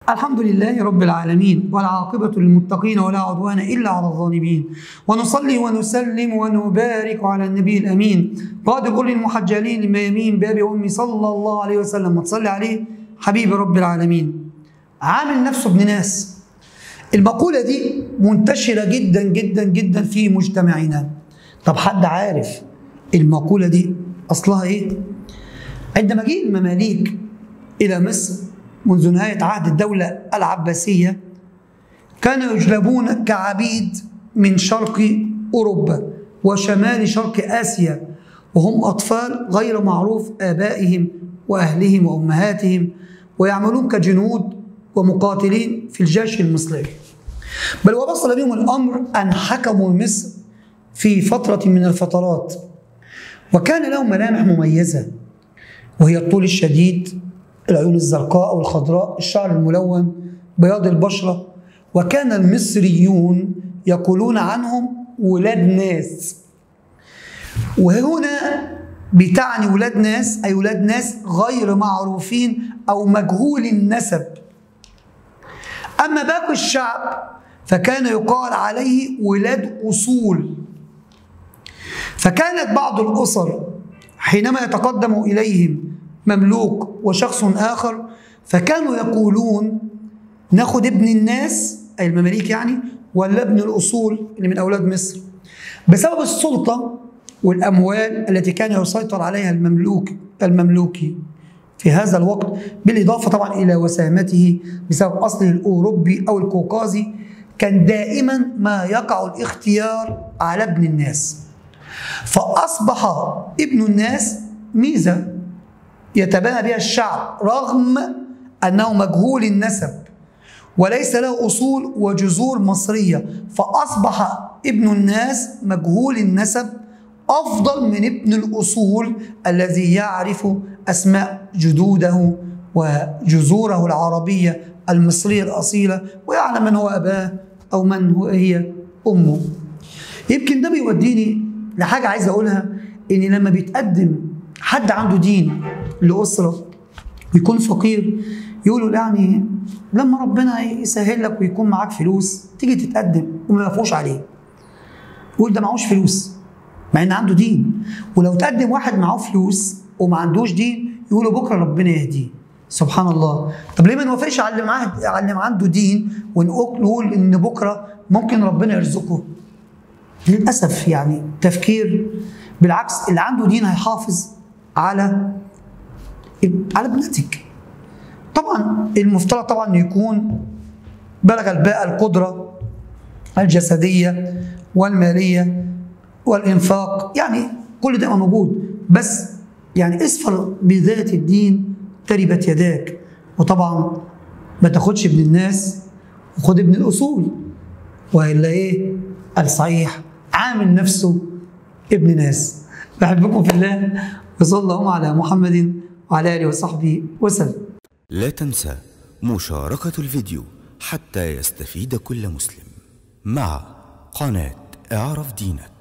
الحمد لله رب العالمين والعاقبة للمتقين ولا عدوان إلا على الظالمين ونصلي ونسلم ونبارك على النبي الأمين قاد كل المحجلين الميامين باب أمي صلى الله عليه وسلم وتصلي عليه حبيب رب العالمين عامل نفسه ابن ناس المقولة دي منتشرة جدا جدا جدا في مجتمعنا طب حد عارف المقولة دي أصلها إيه؟ عندما جه المماليك إلى مصر منذ نهاية عهد الدولة العباسية كانوا يجلبون كعبيد من شرق أوروبا وشمال شرق آسيا وهم أطفال غير معروف آبائهم وأهلهم وأمهاتهم ويعملون كجنود ومقاتلين في الجيش المصري بل ووصل بهم الأمر أن حكموا مصر في فترة من الفترات وكان لهم ملامح مميزة وهي الطول الشديد العيون الزرقاء أو الخضراء الشعر الملون بياض البشرة وكان المصريون يقولون عنهم ولاد ناس وهنا بتعني ولاد ناس أي ولاد ناس غير معروفين أو مجهول النسب أما باقي الشعب فكان يقال عليه ولاد أصول فكانت بعض الأسر حينما يتقدم إليهم مملوك وشخص آخر فكانوا يقولون ناخد ابن الناس أي المماليك يعني ولا ابن الأصول اللي من أولاد مصر بسبب السلطة والأموال التي كان يسيطر عليها المملوك المملوكي في هذا الوقت بالإضافة طبعا إلى وسامته بسبب أصله الأوروبي أو الكوكازي كان دائما ما يقع الاختيار على ابن الناس فأصبح ابن الناس ميزة يتباهى بها الشعب رغم أنه مجهول النسب وليس له أصول وجذور مصرية فأصبح ابن الناس مجهول النسب أفضل من ابن الأصول الذي يعرف أسماء جدوده وجذوره العربية المصرية الأصيلة ويعلم من هو أباه أو من هو هي أمه يمكن ده بيوديني لحاجة عايز أقولها إن لما بيتقدم حد عنده دين لأسرة ويكون فقير يقولوا يعني لما ربنا يسهل لك ويكون معاك فلوس تيجي تتقدم وما يوافقوش عليه يقول ده معهوش فلوس مع ان عنده دين ولو تقدم واحد معاه فلوس وما عندوش دين يقولوا بكره ربنا يهديه سبحان الله طب ليه ما نوافقش على اللي معاه على اللي عنده دين ونقول ان بكره ممكن ربنا يرزقه للاسف يعني تفكير بالعكس اللي عنده دين هيحافظ على على ابنتك طبعا المفترض طبعا يكون بلغ الباء القدره الجسديه والماليه والانفاق يعني كل ده موجود بس يعني اصفر بذات الدين تربت يداك وطبعا ما تاخدش ابن الناس وخد ابن الاصول والا ايه الصحيح عامل نفسه ابن ناس بحبكم في الله وصلى الله على محمد وعلى اله وصحبه وسلم لا تنسى مشاركة الفيديو حتى يستفيد كل مسلم مع قناة اعرف دينك